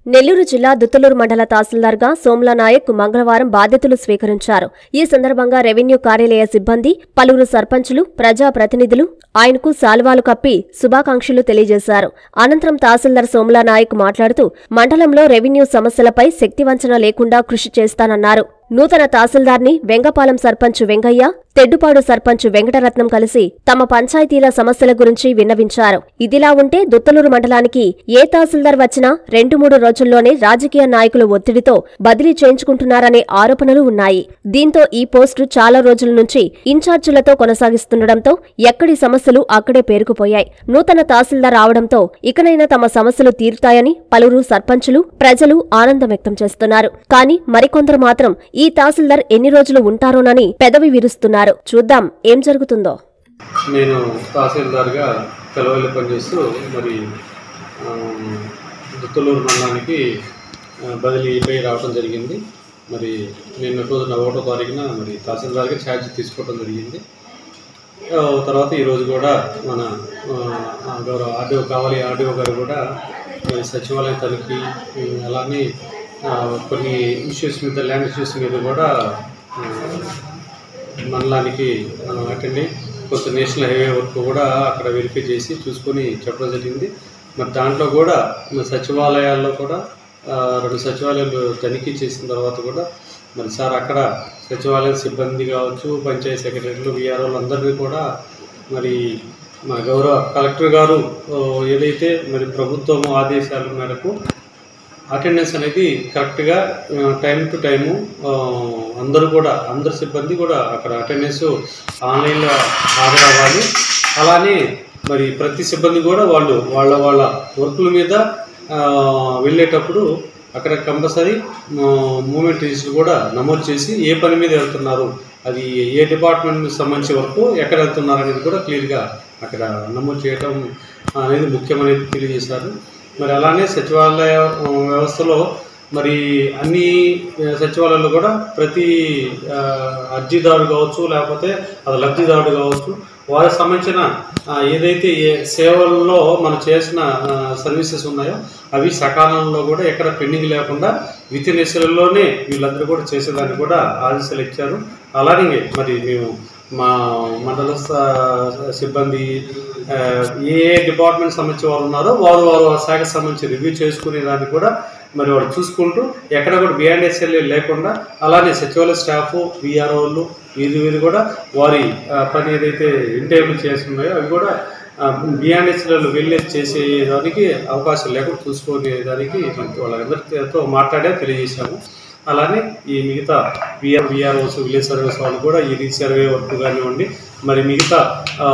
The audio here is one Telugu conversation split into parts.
నెల్లూరు జిల్లా దుత్తలూరు మండల తహసీల్దార్గా సోమ్లా నాయక్ మంగళవారం బాధ్యతలు స్వీకరించారు ఈ సందర్భంగా రెవెన్యూ కార్యాలయ సిబ్బంది పలువురు సర్పంచులు ప్రజా ప్రతినిధులు ఆయనకు శాల్వాలు కప్పి శుభాకాంక్షలు తెలియజేశారు అనంతరం తహసీల్దార్ సోమ్లా నాయక్ మాట్లాడుతూ మండలంలో రెవెన్యూ సమస్యలపై శక్తివంచన లేకుండా కృషి చేస్తానన్నారు నూతన తహసీల్దార్ని వెంగపాలెం సర్పంచ్ వెంగయ్య తెడ్డుపాడు సర్పంచ్ వెంకటరత్నం కలిసి తమ పంచాయతీల సమస్యల గురించి విన్నవించారు ఇదిలా ఉంటే దుత్తలూరు మండలానికి ఏ తహసీల్దార్ వచ్చినా రెండు మూడు రోజుల్లోనే రాజకీయ నాయకుల ఒత్తిడితో బదిలీ చేయించుకుంటున్నారనే ఆరోపణలు ఉన్నాయి దీంతో ఈ పోస్టు చాలా రోజుల నుంచి ఇన్ఛార్జీలతో కొనసాగిస్తుండటంతో ఎక్కడి సమస్యలు అక్కడే పేరుకుపోయాయి నూతన తహసీల్దార్ రావడంతో ఇకనైనా తమ సమస్యలు తీరుతాయని పలువురు సర్పంచులు ప్రజలు ఆనందం వ్యక్తం చేస్తున్నారు కానీ మరికొందరు మాత్రం ఈ తహసీల్దార్ ఎన్ని రోజులు ఉంటారోనని పెదవి విరుస్తున్నారు చూద్దాం ఏం జరుగుతుందో నేను తహసీల్దార్గా తెలవల్లి పనిచేస్తూ మరి ఆ, దుత్తలూరు మండలానికి ఆ, బదిలీ పై రావడం జరిగింది మరి నిన్న రోజున ఒకటో తారీఖున మరి తహసీల్దార్గా ఛార్జ్ తీసుకోవడం జరిగింది ఆ, తర్వాత ఈరోజు కూడా మన ఆ, గౌరవ ఆర్డీఓ కావాలి ఆర్డీఓ గారు కూడా మరి సచివాలయం తనిఖీ ఉమ్, అలానే ఆ, కొన్ని ఇష్యూస్ మీద ల్యాండ్ ఇష్యూస్ మీద కూడా ఆ, మండలానికి అటెండ్ అయ్యి కొంత నేషనల్ హైవే వర్క్ కూడా అక్కడ వెరిఫై చేసి చూసుకొని చెప్పడం జరిగింది మరి దాంట్లో కూడా మరి సచివాలయాల్లో కూడా ఆ, రెండు సచివాలయాలు తనిఖీ చేసిన తర్వాత కూడా మరి సార్ అక్కడ సచివాలయ సిబ్బంది కావచ్చు పంచాయతీ సెక్రటరీలు విఆర్ఓలు అందరినీ కూడా మరి మా గౌరవ కలెక్టర్ గారు ఆ, ఏదైతే మరి ప్రభుత్వం ఆదేశాల మేరకు అటెండెన్స్ అనేది కరెక్ట్గా టైం టు టైము ఆ, అందరూ కూడా అందరు సిబ్బంది కూడా అక్కడ అటెండెన్స్ ఆన్లైన్లో హాజరవ్వాలి అలానే మరి ప్రతి సిబ్బంది కూడా వాళ్ళు వాళ్ళ వాళ్ళ వర్కుల మీద ఆ, వెళ్ళేటప్పుడు అక్కడ కంపల్సరీ మూమెంట్ రిజిస్టర్ కూడా నమోదు చేసి ఏ పని మీద వెళ్తున్నారు అది ఏ డిపార్ట్మెంట్ సంబంధించి వరకు ఎక్కడ వెళ్తున్నారు అనేది కూడా క్లియర్గా అక్కడ నమోదు చేయడం అనేది ముఖ్యమనేది తెలియజేశారు మరి అలానే సచివాలయ ఆ, వ్యవస్థలో మరి అన్ని ఆ, సచివాలయాల్లో కూడా ప్రతి ఆ, అర్జీదారు కావచ్చు లేకపోతే అది లబ్ధిదారుడు కావచ్చు వారికి సంబంధించిన ఆ, ఏదైతే ఏ సేవల్లో మనం చేసిన సర్వీసెస్ ఉన్నాయో అవి సకాలంలో కూడా ఎక్కడ పెండింగ్ లేకుండా విత్ ఇన్ లోనే వీళ్ళందరూ కూడా చేసేదాన్ని కూడా ఆదేశాలు ఇచ్చారు అలానే మరి మేము మా మండల స- సిబ్బంది ఆ, ఏ ఏ డిపార్ట్మెంట్ సంబంధించి వారు ఉన్నారో వారు వారు ఆ శాఖకు సంబంధించి రివ్యూ చేసుకునే దాన్ని కూడా మరి వాడు చూసుకుంటూ ఎక్కడ కూడా బిఆర్ఎస్ఎల్ లేకుండా అలానే సచివాలయ స్టాఫ్ విఆర్ఓలు వీరు వీరు కూడా వారి ఆ, పని ఏదైతే ఇంటర్వ్యూ చేస్తున్నాయో అవి కూడా బిఆర్ఎస్ఎల్ వెళ్ళి చేసేదానికి అవకాశం లేకుండా చూసుకునే దానికి మనకి వాళ్ళందరితో మాట్లాడే తెలియజేశాము అలానే ఈ మిగతా విఆర్ విఆర్ఓస్ విలేజ్ సర్వీస్ వాళ్ళు కూడా ఈ రీ సర్వే వర్క్ కానివ్వండి మరి మిగతా ఆ,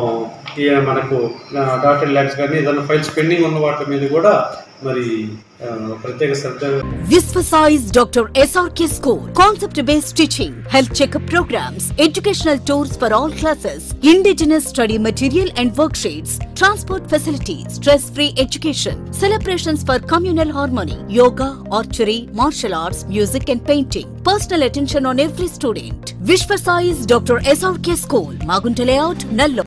ఈ మనకు డాక్టర్ ల్యాబ్స్ కానీ ఏదైనా ఫైల్స్ పెండింగ్ ఉన్న వాటి మీద కూడా మరి ఆ, ప్రత్యేక శ్రద్ధ Visvasize Dr. SRK School. Concept based teaching, health checkup programs, educational tours for all classes, indigenous study material and worksheets, transport facilities, stress free education, celebrations for communal harmony, yoga, archery, martial arts, music and painting. Personal attention on every student. Vishvasize Dr. SRK School, Magunta Layout, Nallo.